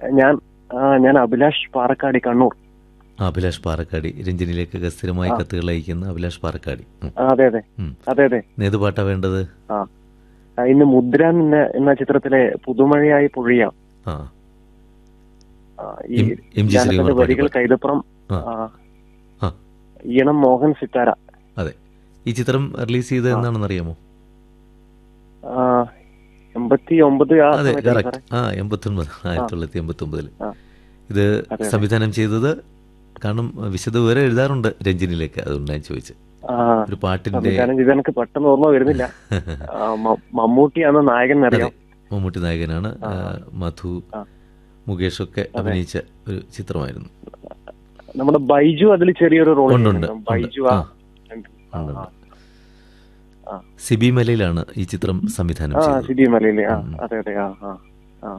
ഞാൻ ആ, ഞാൻ അഭിലാഷ് പാറക്കാടി കണ്ണൂർ ആ, അഭിലാഷ് പാറക്കാടി രഞ്ജനിയിലേക്കൊക്കെ സ്ഥിരമായി കത്തുകൾ അയക്കുന്ന അഭിലാഷ് പാറക്കാടി ഉം. ആ, അതെ അതെ ഉം. അതെ അതെ ഏത് പാട്ടാ വേണ്ടത് ആ ആ, ഇന്ന് മുദ്ര എന്ന എന്ന ചിത്രത്തിലെ പുതുമഴയായി പൊഴിയാം ആ ആ, ഈ എം- എം ജി ഗാനത്തിന്റെ ശ്രീകുമാർ വരികൾ പാടിയ കൈതപ്പുറം ആ. ആ, ആ ഈണം മോഹൻ സിത്താര അതെ ഈ ചിത്രം റിലീസ് ചെയ്തത് എന്നാണെന്ന് അറിയാമോ ആ, എൺപത്തി ഒമ്പത് ആ അതെ സമയത്തല്ലേ കറക്റ്റ് സാറേ? ആ എൺപത്തൊൻപത് ആയിരത്തി തൊള്ളായിരത്തി എൺപത്തി ഒമ്പതിൽ ആ. ഇത് അതെ. സംവിധാനം ചെയ്തത് കാരണം വിശദ വിവരം എഴുതാറുണ്ട് രഞ്ജനിയിലേക്ക് അതുകൊണ്ട് ഞാൻ ചോദിച്ചത് ആ, ഒരു പാട്ടിന്റെ സംവിധാനം ചെയ്ത് എനിക്ക് പെട്ടെന്ന് ഓർമ്മ വരുന്നില്ല ആ, മ- മമ്മൂട്ടിയാണ് നായകൻ അതെ അറിയാം മമ്മൂട്ടി നായകനാണ് ആ, മധു ആ. മുകേഷ് ഒക്കെ അഭിനയിച്ച ഒരു ചിത്രമായിരുന്നു നമ്മുടെ ബൈജു അതിൽ ചെറിയൊരു റോൾ ഉണ്ട്, ഉണ്ട്, ബൈജു ഉണ്ട്. ആ ആ. ഉണ്ട്. ഉണ്ട്, ആ, ഉണ്ട്. സിബി മലയിലാണ് ഈ ചിത്രം സംവിധാനം ആ ചെയ്തത് സിബി മലയിലെ ആ ഉം. അതെ അതെ ആ ആ ആ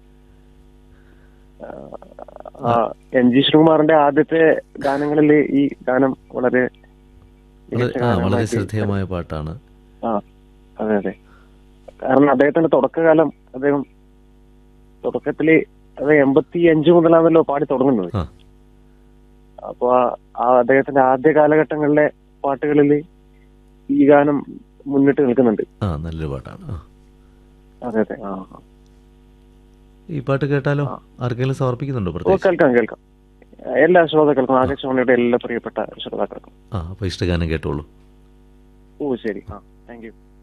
ആ, എം ജി ശ്രീകുമാറിന്റെ ആദ്യത്തെ ഗാനങ്ങളിൽ ഈ ഗാനം വളരെ വളരെ- മികച്ച ആ വളരെ ഗാനമായിട്ട് ശ്രദ്ധേയമായ പാട്ടാണ് ആ അതെ അതെ കാരണം അദ്ദേഹത്തിന്റെ തുടക്കകാലം അദ്ദേഹം തുടക്കത്തില് അത് എൺപത്തി അഞ്ച് മുതലാണല്ലോ പാടി തുടങ്ങുന്നത് ആ. അപ്പൊ ആ- ആ അദ്ദേഹത്തിന്റെ ആദ്യ കാലഘട്ടങ്ങളിലെ പാട്ടുകളിൽ ഈ ഗാനം മുന്നിട്ട് നിൽക്കുന്നുണ്ട് ആ നല്ലൊരു പാട്ടാണ് ആ. അതെ അതെ ആ ആ. ഈ പാട്ട് കേട്ടാലോ ആ. ആർക്കെങ്കിലും സമർപ്പിക്കുന്നുണ്ടോ ഓ പ്രത്യേകിച്ച് കേൾക്കാം കേൾക്കാം എല്ലാ ശ്രോതാക്കൾക്കും ആകാശവാണിയുടെ എല്ലാ പ്രിയപ്പെട്ട ശ്രോതാക്കൾക്കും ആ അപ്പൊ ഇഷ്ടഗാനം കേട്ടോളൂ ഓ ശരി ആ താങ്ക് യു